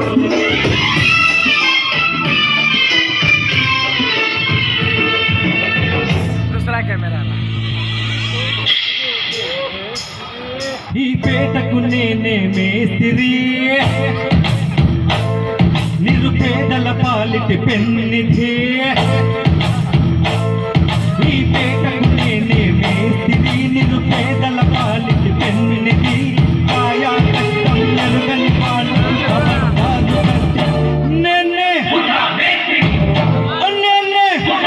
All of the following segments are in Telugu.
दूसरा कैमरा ఈ పేటకు నేనే మేస్తిరి నిరుపేదల పాలిటి పెన్నిధి ఈ పేటకు నేనే మేస్తిరి నిరుపేదల పాలిటి పెన్నిధి ఆయా కష్టం ఎరుగని వాళ్ళు అబద్ధాలు కట్టి నేనే నేనే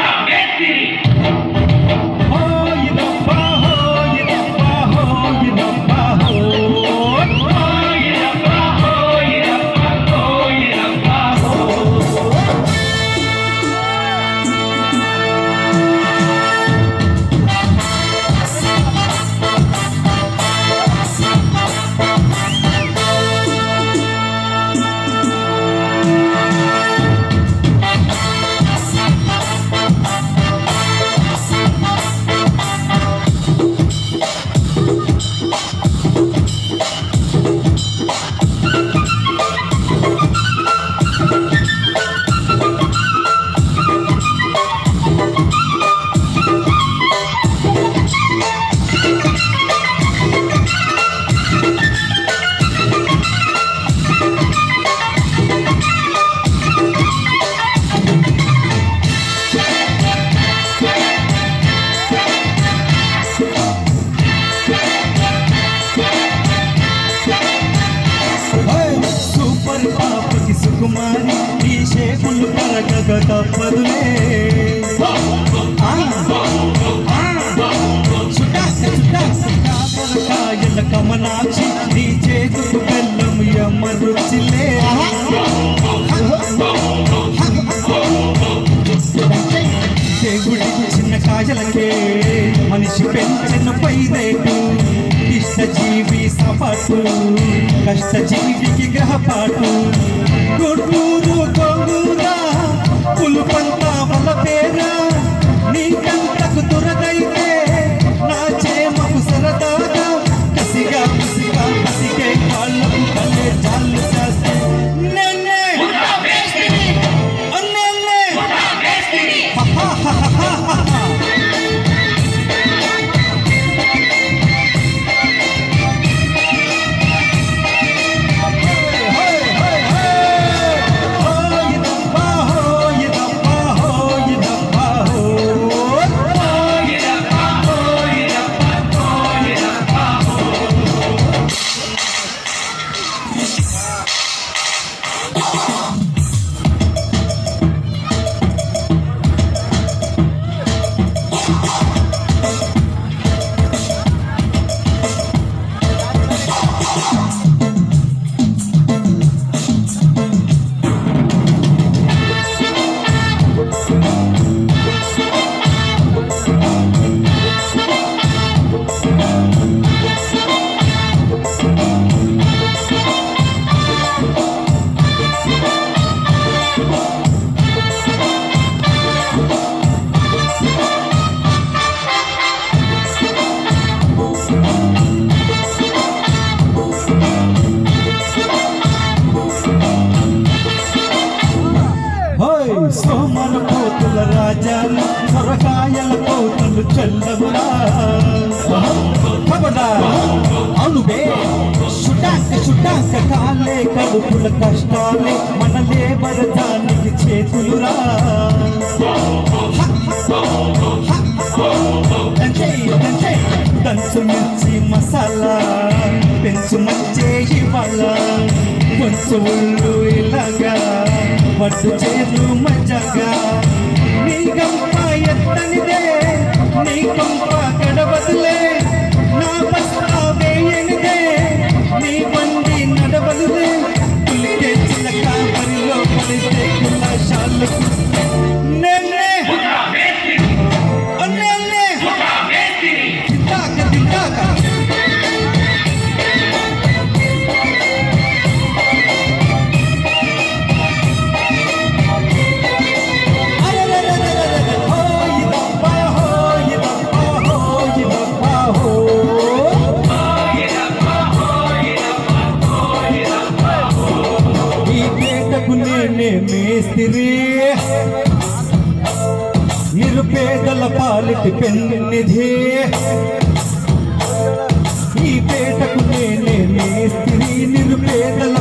హోయిదబ్బా హోయిదబ్బా హోయిదబ్బా హోయిదబ్బా హోయిదబ్బా హోయిదబ్బా సూపర్ పాపకి సుకుమారి ఈ షేపులు పరగక తప్పదులే ఆ, ఆ, చుటాక చుటాక కాకరకాయల కమనాక్షి నీ చేతుకు బెల్లం యమ్మ రుచిలే దేవుడికి చిన్న కాయలకే మనిషి పెంచిన పైరేటు ఇష్ట జీవి సపాటు కష్ట జీవికి గ్రహపాటు గుంటూరు గోంగూర పులుపంత వల పేర నీ కంటకు దురదైతే నా చేమకు సరదాగా కసిగా కసిగా కసిగే కాళ్ళకు కలే జాలు చేస్తే నేనే నేనే హా హా హా హా హా హోయ్ సోమన కోతుల రాజాలు సొరకాయల కోతులు చల్లవురా కబడా అవునుబే చుటాక చుటాక కాలే కడుపుల కష్టాలే మన లేబరదానికి చేతులురా దంచు మిర్చి మసాలా పెంచు మచ్చే ఇవాళ కొంచెం ఉళ్ళు ఇలాగా పట్టు చేరు మజాగా నీ గంప ఎత్తనిదే నీ గంప గడవదులే నా బస్తా వేయనిదే నీ బండి నడవదులే పులికే చిలక బరిలో పడితే కులాశాలు నేనే నేనే తింటాక తింటాక అరెరెరెరెరెరె, హోయ్ దప్పా, హోయ్ దప్పా, హోయ్ దప్పా, మేస్తిరి నిరుపేదల పాలిటి పెన్నిధి ఈ పేటకు నేనే మేస్తిరి నిరుపేదల